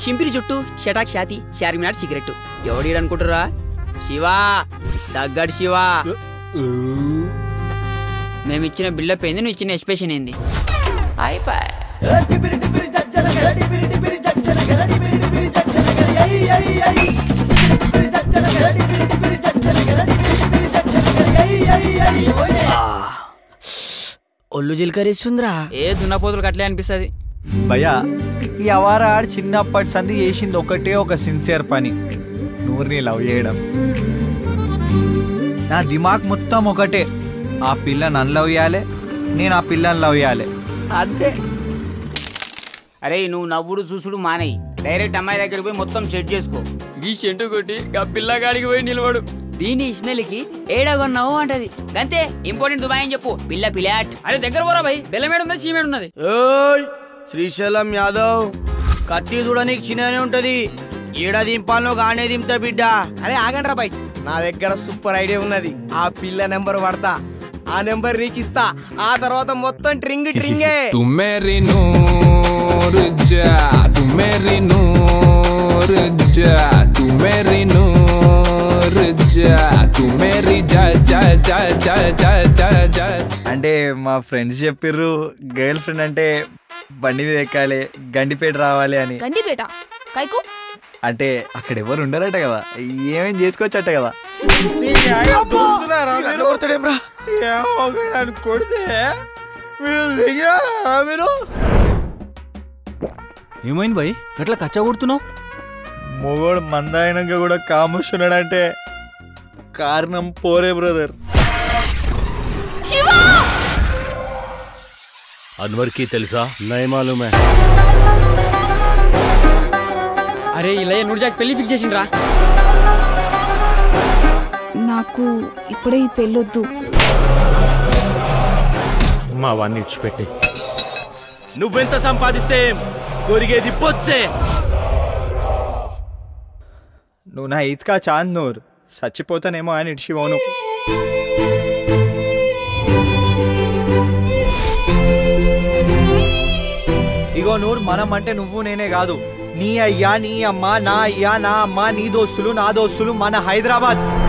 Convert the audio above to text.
చింపిరి జుట్టు షటాక్ షాతి షార్మినార్ సిగరెట్ ఎవడీడు అనుకుంటురా శివా దగ్గడు శివా మేము ఇచ్చిన బిల్డప్ ఏంది నువ్వు ఇచ్చిన ఎక్స్ప్రెషన్ ఏంది అయిపోయి ఒళ్ళు జిలకరిస్తుందిరా ఏ దున్నపోతులు అట్లే అనిపిస్తుంది భయ్యా ఈ అవారా ఆడు చిన్నప్పటి సంది చేసింది ఒకటే ఒక సిన్సియర్ పని నూరుని లవ్ చేయడం నా దిమాగ్ మొత్తం ఒకటే ఆ పిల్ల నన్ను లవ్ చేయాలి నేను ఆ పిల్లని లవ్ చేయాలి అంతే అరే నువ్వు నవ్వుడు చూసుడు మానేయి డైరెక్ట్ అమ్మాయి దగ్గరికి పోయి మొత్తం సెట్ చేసుకో ఈ చెట్టు కొట్టి ఆ పిల్లగాడికి పోయి నిలబడు దీని ఇస్మెల్కి ఏడగొన్నావు అంటది అంతే ఇంపార్టెంట్ దుబాయ్ అని చెప్పు పిల్ల పిల్లాట్ అరే దగ్గర పోరా భయ్ బెల్లమేడు ఉన్నది చీమేడు ఉన్నది ఓయ్ శ్రీశైలం యాదవ్ కత్తి చూడనీకి చిన్ననే ఉంటది ఏడా దింపాలనో గానే దింపుతా బిడ్డ అరే ఆగండ్రా బై నా దగ్గర సూపర్ ఐడియా ఉన్నది ఆ పిల్ల నెంబర్ పడతా ఆ నెంబర్ నీకు ఇస్తా ఆ తర్వాత మొత్తం ట్రింగ్ ట్రింగే तू मेरी नूर जा तू मेरी नूर जा तू मेरी नूर जा तू मेरी जा जा जा जा जा जा जा అంటే మా ఫ్రెండ్స్ చెప్పిర్రు గర్ల్ ఫ్రెండ్ అంటే బండి మీద ఎక్కాలి గండిపేట రావాలి అని గండిపేట కైకు అంటే అక్కడ ఎవరు ఉండరట కదా ఏమేం చేసుకోవచ్చట కదా కొడితే మీరు ఏమైంది భయ్ అట్లా కచ్చా కొడుతున్నావు మొగోడు మందాయనంగా కూడా కాముస్తున్నాడంటే కారణం పోరే బ్రదర్ శివా అన్వర్కి తెలుసా నయ మాలూమే అరే ఇలా నూర్జాక్ పెళ్లి ఫిక్స్ చేసిండ్రా నాకు ఇప్పుడే ఈ పెళ్ళొద్దు మా వాడిని ఇడిచిపెట్టి నువ్వెంత సంపాదిస్తే ఏం? కొరిగేది బొచ్చే నువ్వు నా ఈత్కా చాంద్ నూర్ చచ్చిపోతానేమో అని ఇడిచిపోను ఇగో నూర్ మనం అంటే నువ్వు నేనే కాదు నీ అయ్యా నీ అమ్మ నా అయ్యా నా అమ్మ నీ దోస్తులు నా దోస్తులు మన హైదరాబాద్